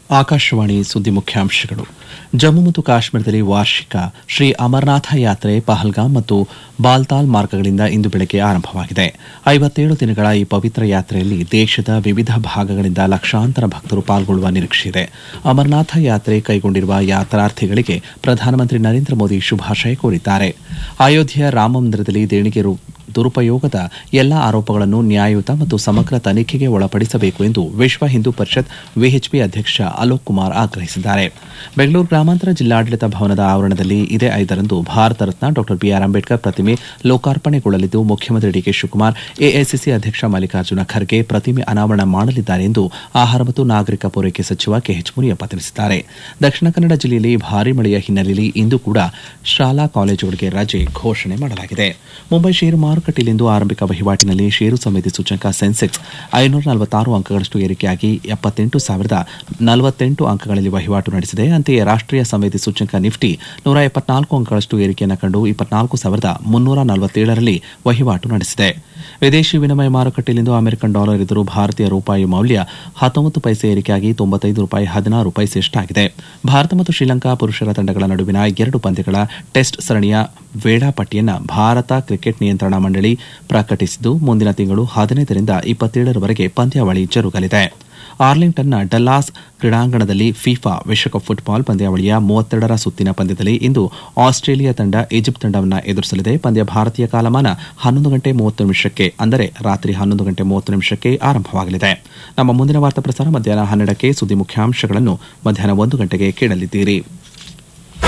ಆಕಾಶವಾಣಿ ಸುದ್ದಿ ಮುಖ್ಯಾಂಶಗಳು ಜಮ್ಮು ಮತ್ತು ಕಾಶ್ಮೀರದಲ್ಲಿ ವಾರ್ಷಿಕ ಶ್ರೀ ಅಮರನಾಥ ಯಾತ್ರೆ ಪಹಲ್ಗಾಮ್ ಮತ್ತು ಬಾಲ್ತಾಲ್ ಮಾರ್ಗಗಳಿಂದ ಇಂದು ಬೆಳಗ್ಗೆ ಆರಂಭವಾಗಿದೆ ಐವತ್ತೇಳು ದಿನಗಳ ಈ ಪವಿತ್ರ ಯಾತ್ರೆಯಲ್ಲಿ ದೇಶದ ವಿವಿಧ ಭಾಗಗಳಿಂದ ಲಕ್ಷಾಂತರ ಭಕ್ತರು ಪಾಲ್ಗೊಳ್ಳುವ ನಿರೀಕ್ಷೆಯಿದೆ ಅಮರನಾಥ ಯಾತ್ರೆ ಕೈಗೊಂಡಿರುವ ಯಾತ್ರಾರ್ಥಿಗಳಿಗೆ ಪ್ರಧಾನಮಂತ್ರಿ ನರೇಂದ್ರ ಮೋದಿ ಶುಭಾಶಯ ಕೋರಿದ್ದಾರೆ ಅಯೋಧ್ಯೆಯ ರಾಮಮಂದಿರದಲ್ಲಿ ದೇಣಿಗೆ ರು- ದುರುಪಯೋಗದ ಎಲ್ಲ ಆರೋಪಗಳನ್ನು ನ್ಯಾಯಯುತ ಮತ್ತು ಸಮಗ್ರ ತನಿಖೆಗೆ ಒಳಪಡಿಸಬೇಕು ಎಂದು ವಿಶ್ವ ಹಿಂದೂ ಪರಿಷತ್ ವಿಎಚ್ಪಿ ಅಧ್ಯಕ್ಷ ಅಲೋಕ್ ಕುಮಾರ್ ಆಗ್ರಹಿಸಿದ್ದಾರೆ ಬೆಂಗಳೂರು ಗ್ರಾಮಾಂತರ ಜಿಲ್ಲಾಡಳಿತ ಭವನದ ಆವರಣದಲ್ಲಿ ಇದೇ ಐದರಂದು ಭಾರತ ರತ್ನ ಡಾ ಬಿಆರ್ ಅಂಬೇಡ್ಕರ್ ಪ್ರತಿಮೆ ಲೋಕಾರ್ಪಣೆಗೊಳ್ಳಲಿದ್ದು ಮುಖ್ಯಮಂತ್ರಿ ಡಿಕೆ ಶಿವಕುಮಾರ್ ಎಐಸಿಸಿ ಅಧ್ಯಕ್ಷ ಮಲ್ಲಿಕಾರ್ಜುನ ಖರ್ಗೆ ಪ್ರತಿಮೆ ಅನಾವರಣ ಮಾಡಲಿದ್ದಾರೆ ಎಂದು ಆಹಾರ ಮತ್ತು ನಾಗರಿಕ ಪೂರೈಕೆ ಸಚಿವ ಕೆಎಚ್ ಮುನಿಯಪ್ಪ ತಿಳಿಸಿದ್ದಾರೆ ದಕ್ಷಿಣ ಕನ್ನಡ ಜಿಲ್ಲೆಯಲ್ಲಿ ಭಾರೀ ಮಳೆಯ ಹಿನ್ನೆಲೆಯಲ್ಲಿ ಇಂದು ಕೂಡ ಶಾಲಾ ಕಾಲೇಜುಗಳಿಗೆ ರಜೆ ಘೋಷಣೆ ಮಾಡಲಾಗಿದೆ ಮುಂಬೈ ಷೇರು ಮಾರುಕಟ್ಟೆಯಲ್ಲಿಂದು ಆರಂಭಿಕ ವಹಿವಾಟಿನಲ್ಲಿ ಷೇರು ಸಮಿತಿ ಸೂಚಕ ಸೆನ್ಸೆಕ್ಸ್ ಐನೂರ ನಲವತ್ತಾರು ಅಂಕಗಳಷ್ಟು ಏರಿಕೆಯಾಗಿ ಎಪ್ಪತ್ತೆಂಟು ಸಾವಿರದ ನಲವತ್ತೆಂಟು ಅಂಕಗಳಲ್ಲಿ ವಹಿವಾಟು ನಡೆಸಿದೆ ಅಂತೆಯೇ ರಾಷ್ಟ್ರೀಯ ಸಮಿತಿ ಸೂಚಕ ನಿಫ್ಟಿ ನೂರ ಎಪ್ಪತ್ನಾಲ್ಕು ಅಂಕಗಳಷ್ಟು ಏರಿಕೆಯನ್ನು ಕಂಡು ಇಪ್ಪತ್ನಾಲ್ಕು ಸಾವಿರದ ಮುನ್ನೂರ ನಲವತ್ತೇಳರಲ್ಲಿ ವಹಿವಾಟು ನಡೆಸಿದೆ ವಿದೇಶಿ ವಿನಿಮಯ ಮಾರುಕಟ್ಟೆಯಲ್ಲಿಂದು ಅಮೆರಿಕನ್ ಡಾಲರ್ ಎದುರು ಭಾರತೀಯ ರೂಪಾಯಿ ಮೌಲ್ಯ ಹತ್ತೊಂಬತ್ತು ಪೈಸೆ ಏರಿಕೆಯಾಗಿ ತೊಂಬತ್ತೈದು ರೂಪಾಯಿ ಹದಿನಾರು ಪೈಸೆಯಷ್ಟಾಗಿದೆ ಭಾರತ ಮತ್ತು ಶ್ರೀಲಂಕಾ ಪುರುಷರ ತಂಡಗಳ ನಡುವಿನ ಎರಡು ಪಂದ್ಯಗಳ ಟೆಸ್ಟ್ ಸರಣಿಯ ವೇಳಾಪಟ್ಟಿಯನ್ನು ಭಾರತ ಕ್ರಿಕೆಟ್ ನಿಯಂತ್ರಣ ಮಂಡಳಿ ಪ್ರಕಟಿಸಿದ್ದು ಮುಂದಿನ ತಿಂಗಳು ಹದಿನೈದರಿಂದ ಇಪ್ಪತ್ತೇಳರವರೆಗೆ ಪಂದ್ಯಾವಳಿ ಜರುಗಲಿದೆ ಆರ್ಲಿಂಗ್ಟನ್ನ ಡಲ್ಲಾಸ್ ಕ್ರೀಡಾಂಗಣದಲ್ಲಿ ಫಿಫಾ ವಿಶ್ವಕಪ್ ಫುಟ್ಬಾಲ್ ಪಂದ್ಯಾವಳಿಯ ಮೂವತ್ತೆರಡರ ಸುತ್ತಿನ ಪಂದ್ಯದಲ್ಲಿ ಇಂದು ಆಸ್ಟ್ರೇಲಿಯಾ ತಂಡ ಈಜಿಪ್ಟ್ ತಂಡವನ್ನು ಎದುರಿಸಲಿದೆ ಪಂದ್ಯ ಭಾರತೀಯ ಕಾಲಮಾನ ಹನ್ನೊಂದು ಗಂಟೆ ಮೂವತ್ತು ನಿಮಿಷಕ್ಕೆ ಅಂದರೆ ರಾತ್ರಿ ಹನ್ನೊಂದು ಗಂಟೆ ಮೂವತ್ತು ನಿಮಿಷಕ್ಕೆ ಆರಂಭವಾಗಲಿದೆ ನಮ್ಮ ಮುಂದಿನ ವಾರ್ತಾ ಪ್ರಸಾರ ಮಧ್ಯಾಹ್ನ ಹನ್ನೆರಡಕ್ಕೆ ಸುದ್ದಿ ಮುಖ್ಯಾಂಶಗಳನ್ನು ಮಧ್ಯಾಹ್ನ ಒಂದು ಗಂಟೆಗೆ ಕೇಳಲಿದ್ದೀರಿ